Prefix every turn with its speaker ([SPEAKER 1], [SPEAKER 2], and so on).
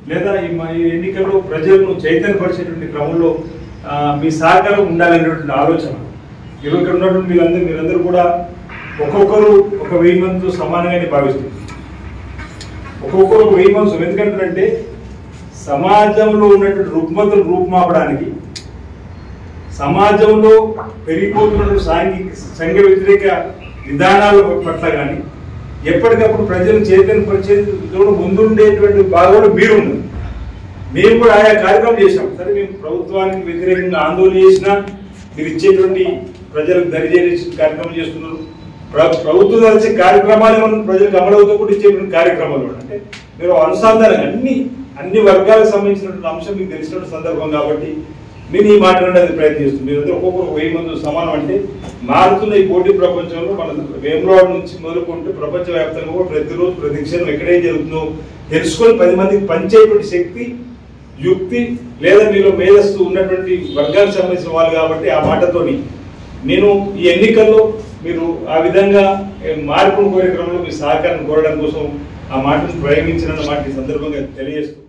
[SPEAKER 1] లేదా ఈ మ- ఈ ఎన్నికల్లో ప్రజలను చైతన్యపరిచేటువంటి క్రమంలో ఆ, మీ సహకారం ఉండాలనేటువంటి ఆలోచన ఈరోజు ఇక్కడ ఉన్నటువంటి మీరందరూ మీరందరూ కూడా ఒక్కొక్కరు ఒక వెయ్యి మందితో సమానంగానే భావిస్తుంది ఒక్కొక్కరు ఒక వెయ్యి మంది ఎందుకంటే సమాజంలో ఉన్నటువంటి రుగ్మతలు రూపుమాపడానికి సమాజంలో పెరిగిపోతున్న సాంఘిక సంఘ వ్యతిరేక విధానాల పట్ల కానీ ఎప్పటికప్పుడు ప్రజలు చైతన్యపరిచేందుకు ముందుండేటువంటి బాధలు మీరు ఉన్నారు మేము కూడా ఆయా కార్యక్రమం చేశాం సరే మేము ప్రభుత్వానికి వ్యతిరేకంగా ఆందోళన చేసినా మీరు ఇచ్చేటువంటి ప్రజలకు దరిచేసే కార్యక్రమం చేస్తున్నారు ప్ర- ప్రభుత్వం నడిచే కార్యక్రమాలు ఏమన్నా ప్రజలకు అమలవుతూ కూడా ఇచ్చేటువంటి కార్యక్రమాలు కూడా అంటే మీరు అనుసంధానం అన్ని అన్ని వర్గాలకు సంబంధించినటువంటి అంశం మీకు తెలిసినటువంటి సందర్భం కాబట్టి నేను ఈ మాట అనేది ప్రయత్నం చేస్తుంది మీరు ఒక్కొక్కరు వెయ్యి మంది సమానం అంటే మారుతున్న ఈ పోటీ ప్రపంచంలో మన వేములవాడ నుంచి మొదలుకుంటే ప్రపంచవ్యాప్తంగా కూడా ప్రతిరోజు ప్రతి క్షణం ఎక్కడేం జరుగుతుందో తెలుసుకొని పది మందికి పనిచేయటువంటి శక్తి యుక్తి లేదా మీలో మేధస్సు ఉన్నటువంటి వర్గానికి సంబంధించిన వాళ్ళు కాబట్టి ఆ మాటతోని నేను ఈ ఎన్నికల్లో మీరు ఆ విధంగా ఏ, మార్పును కోరే క్రమంలో మీ సహకారం కోరడం కోసం ఆ మాటను ప్రయోగించిన మాట ఈ సందర్భంగా తెలియజేస్తూ